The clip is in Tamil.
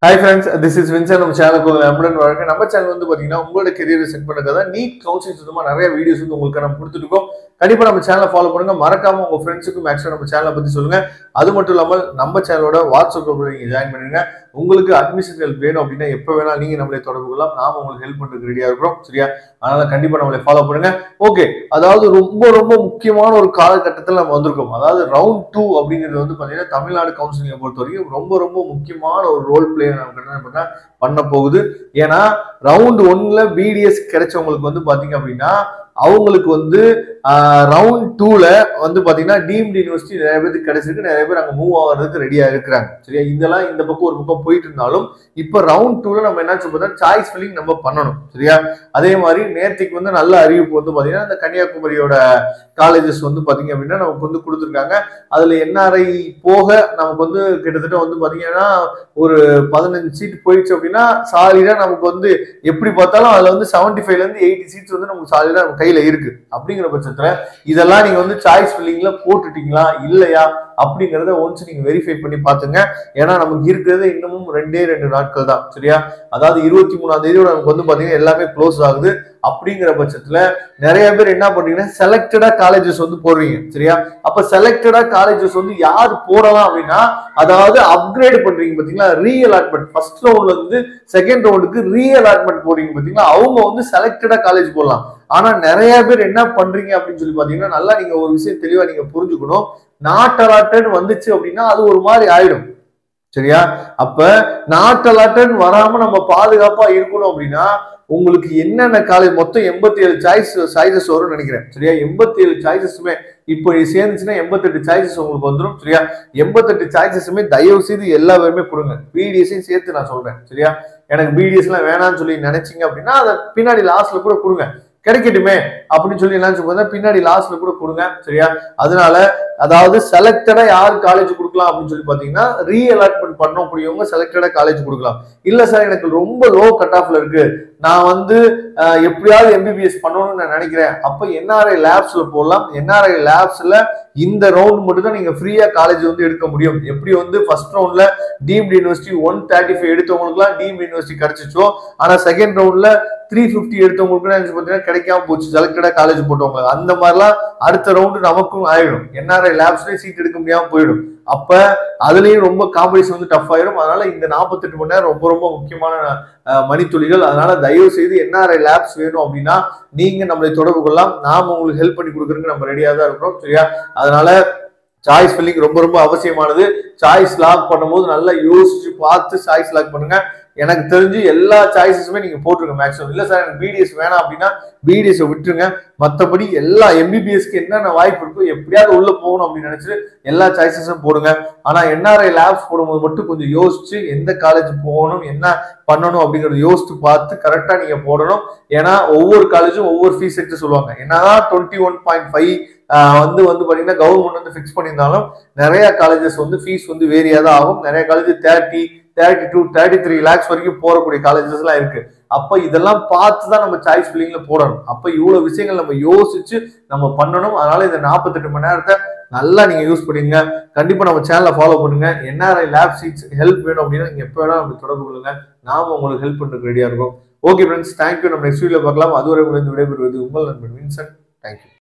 hi friends this is Vinson நம்ம சேனலுக்கு உங்களை அன்புடன் வழங்க நம்ம சேனல் வந்து பாத்தீங்கன்னா உங்களோட கெரியரை செட் பண்ணுறதா நீட் கவுன்சிலிங் சுத்தமா நிறைய வீடியோஸ் வந்து உங்களுக்கு நம்ம கொடுத்துருக்கோம் கண்டிப்பா நம்ம சேனலை ஃபாலோ பண்ணுங்க மறக்காம உங்க ஃப்ரெண்ட்ஸுக்கும் மேக்ஸிமம் நம்ம சேனலை பத்தி சொல்லுங்க அது மட்டும் இல்லாமல் நம்ம சேனலோட வாட்ஸ்அப் குரூப்ல நீங்க ஜாயின் பண்ணுங்க உங்களுக்கு அட்மிஷன் ஹெல்ப் வேணும் அப்படின்னா எப்போ வேணாலும் நீங்க நம்மளை தொடர்பு கொள்ளலாம் நாம உங்களுக்கு ஹெல்ப் பண்றதுக்கு ரெடியா இருக்கிறோம் சரியா அதனால கண்டிப்பா நம்மளை ஃபாலோ பண்ணுங்க ஓகே அதாவது ரொம்ப ரொம்ப முக்கியமான ஒரு காலகட்டத்தில் நம்ம வந்திருக்கோம் அதாவது ரவுண்ட் டூ அப்படிங்கிறது வந்து பாத்தீங்கன்னா தமிழ்நாடு கவுன்சிலிங்கை பொறுத்த வரைக்கும் ரொம்ப ரொம்ப முக்கியமான ஒரு ரோல் பிளே நமக்கு என்ன பண்ண பண்ண போகுது ஏன்னா ரவுண்ட் ஒன்ல பிடிஎஸ் கிடைச்சவங்களுக்கு வந்து பாத்தீங்க அப்படின்னா அவங்களுக்கு வந்து ரவுண்ட் டூல வந்து பாத்தீங்கன்னா டீம்டு யூனிவர்சிட்டி நிறைய பேருக்கு கிடைச்சிருக்கு நிறைய பேர் அங்க மூவ் ஆகிறதுக்கு ரெடியா இருக்கிறாங்க சரியா இதெல்லாம் இந்த பக்கம் ஒரு பக்கம் போயிட்டு இருந்தாலும் இப்போ ரவுண்ட் டூல நம்ம என்ன சொல்றோம் சாய்ஸ் ஃபில்லிங் நம்ம பண்ணணும் சரியா அதே மாதிரி நேற்றுக்கு வந்து நல்ல அறிவிப்பு வந்து பாத்தீங்கன்னா இந்த கன்னியாகுமரியோட காலேஜஸ் வந்து பாத்தீங்க அப்படின்னா நமக்கு வந்து கொடுத்துருக்காங்க அதுல என்ஆர்ஐ போக நமக்கு வந்து கிட்டத்தட்ட வந்து பாத்தீங்கன்னா ஒரு பதினஞ்சு சீட் போயிடுச்சு அப்படின்னா சாலிடா நமக்கு வந்து எப்படி பார்த்தாலும் அதுல வந்து செவன்டி ஃபைவ்ல இருந்து எயிட்டி சீட்ஸ் வந்து நமக்கு சாலிடா நம்ம கையில இருக்கு அப்படிங்கிற பட்சத்துல இதெல்லாம் நீங்க வந்து சாய்ஸ் ஃபில்லிங்ல போட்டுட்டீங்களா இல்லையா அப்படிங்கறத ஒன்ஸ் நீங்க வெரிஃபை பண்ணி பாத்துங்க ஏன்னா நமக்கு இருக்கிறது இன்னமும் ரெண்டே ரெண்டு நாட்கள் தான் சரியா அதாவது இருபத்தி மூணாம் தேதியோட நமக்கு வந்து பாத்தீங்கன்னா எல்லாமே க்ளோஸ் ஆகுது அப்படிங்கிற பட்சத்துல நிறைய பேர் என்ன பண்றீங்கன்னா செலக்டடா காலேஜஸ் வந்து போடுறீங்க சரியா அப்ப செலக்டடா காலேஜஸ் வந்து யார் போடலாம் அப்படின்னா அதாவது அப்கிரேட் பண்றீங்க பாத்தீங்களா ரீ அலாட்மெண்ட் ஃபர்ஸ்ட் ரவுண்ட்ல இருந்து செகண்ட் ரவுண்டுக்கு ரீ அலாட்மெண்ட் போடுறீங்க பாத்தீங்களா அவங்க வந்து செலக்டடா காலேஜ் போடலாம் ஆனா நிறைய பேர் என்ன பண்றீங்க அப்படின்னு சொல்லி பாத்தீங்கன்னா நல்லா நீங்க ஒரு விஷயம் தெளிவா நீங்க புரிஞ்சுக்கணும் நாட் அலாட்டட் வந்துச்சு அப்படின்னா அது ஒரு மாதிரி ஆயிடும் சரியா அப்ப நாட் அலாட்டட் வராம நம்ம பாதுகாப்பா இருக்கணும் அப்படின்னா உங்களுக்கு என்னென்ன காலேஜ் மொத்தம் எண்பத்தி ஏழு சாய்ஸ் சாய்ஸஸ் வரும்னு நினைக்கிறேன் சரியா எண்பத்தி ஏழு சாய்ஸஸுமே இப்போ சேர்ந்துச்சுன்னா எண்பத்தெட்டு சாய்ஸஸ் உங்களுக்கு வந்துடும் சரியா எண்பத்தெட்டு சாய்ஸஸுமே தயவு செய்து எல்லா பேருமே கொடுங்க பிடிஎஸையும் சேர்த்து நான் சொல்றேன் சரியா எனக்கு பிடிஎஸ் எல்லாம் வேணாம்னு சொல்லி நினைச்சீங்க அப்படின்னா அதை பின்னாடி லாஸ்ட்ல கூட கொடுங்க கிடைக்கட்டுமே அப்படின்னு சொல்லி என்ன சொல்லுங்க பின்னாடி லாஸ்ட்ல கூட கொடுங்க சரியா அதனால அதாவது செலக்டடா யார் காலேஜ் கொடுக்கலாம் அப்படின்னு சொல்லி பாத்தீங்கன்னா ரீ அலாட்மெண்ட் பண்ணக்கூடியவங்க செலக்டடா காலேஜ் கொடுக்கலாம் இல்ல சார் எனக்கு ரொம்ப லோ கட் ஆஃப்ல இருக்கு நான் வந்து எப்படியாவது எம்பிபிஎஸ் பண்ணணும்னு நான் நினைக்கிறேன் அப்ப என்ஆர்ஐ லேப்ஸ்ல போடலாம் என்ஆர்ஐ லேப்ஸ்ல இந்த ரவுண்ட் மட்டும் தான் நீங்க ஃப்ரீயா காலேஜ் வந்து எடுக்க முடியும் எப்படி வந்து ஃபர்ஸ்ட் ரவுண்ட்ல deemed university one thirty five எடுத்தவங்களுக்குலாம் டீம்டு யூனிவர்சிட்டி கிடைச்சிச்சோ ஆனா செகண்ட் ரவுண்ட்ல த்ரீ ஃபிஃப்டி எடுத்தவங்களுக்கு பார்த்தீங்கன்னா கிடைக்காம போச்சு செலக்டடா காலேஜ் போட்டவங்க அந்த மாதிரிலாம் அடுத்த ரவுண்டு நமக்கும் ஆயிடும் என்ஆர்ஐ லேப்ஸ்லயும் சீட் எடுக்க முடியாம போயிடும் அப்ப அதுலயும் ரொம்ப காம்படிஷன் வந்து டஃப் ஆயிடும் அதனால இந்த நாற்பத்தெட்டு மணி நேரம் ரொம்ப ரொம்ப முக்கியமான மணித்துளிகள் அதனால தயவு செய்து என்ஆர்ஐ லேப்ஸ் வேணும் அப்படின்னா நீங்க நம்மளை தொடர்பு கொள்ளலாம் நாம உங்களுக்கு ஹெல்ப் பண்ணி கொடுக்குறதுக்கு நம்ம ரெடியா தான் இருக்கிறோம் சரியா அதனால சாய்ஸ் ஃபில்லிங் ரொம்ப ரொம்ப அவசியமானது சாய்ஸ் லாக் பண்ணும்போது நல்லா யோசிச்சு பார்த்து சாய்ஸ் லாக் பண்ணுங்க எனக்கு தெரிஞ்சு எல்லா சாய்ஸஸுமே நீங்க போட்டுருங்க மேக்ஸிமம் இல்ல சார் எனக்கு பிடிஎஸ் வேணாம் அப்படின்னா பிடிஎஸ் விட்டுருங்க மற்றபடி எல்லா எம்பிபிஎஸ்க்கு என்னென்ன வாய்ப்பு இருக்கோ எப்படியாவது உள்ள போகணும் அப்படின்னு நினைச்சு எல்லா சாய்ஸஸும் போடுங்க ஆனா என்ஆர்ஐ லேப்ஸ் போடும்போது மட்டும் கொஞ்சம் யோசிச்சு எந்த காலேஜ் போகணும் என்ன பண்ணணும் அப்படிங்கறத யோசிச்சு பார்த்து கரெக்டா நீங்க போடணும் ஏன்னா ஒவ்வொரு காலேஜும் ஒவ்வொரு ஃபீஸ் எடுத்து சொல்லுவாங்க என்னதான் டுவெண்ட்டி ஒன் பாயிண்ட் ஃபைவ் வந்து வந்து பாத்தீங்கன்னா கவர்மெண்ட் வந்து ஃபிக்ஸ் பண்ணியிருந்தாலும் நிறைய காலேஜஸ் வந்து ஃபீஸ் வந்து வேரியா தான் ஆகும் நிறைய college thirty thirty two thirty three lakhs வரைக்கும் போறக்கூடிய காலேஜஸ் எல்லாம் இருக்கு அப்ப இதெல்லாம் பார்த்து தான் நம்ம சாய்ஸ் ஃபில்லிங்ல போடணும் அப்ப இவ்வளவு விஷயங்கள் நம்ம யோசிச்சு நம்ம பண்ணணும் அதனால இந்த நாற்பத்தெட்டு மணி நேரத்தை நல்லா நீங்க யூஸ் பண்ணுங்க கண்டிப்பா நம்ம சேனலை ஃபாலோ பண்ணுங்க என்ஆர்ஐ லேப் சீட்ஸ் ஹெல்ப் வேணும் அப்படின்னா நீங்க எப்போ வேணாலும் நம்ம தொடர்பு கொள்ளுங்க நாம உங்களுக்கு ஹெல்ப் பண்றதுக்கு ரெடியா இருக்கும் ஓகே ஃப்ரெண்ட்ஸ் தேங்க்யூ நம்ம நெக்ஸ்ட் வீடியோ பார்க்கலாம் அதுவரை முடிந்து விடைபெறுவது உங்கள் நண்பன் வின்சன் தேங்க்யூ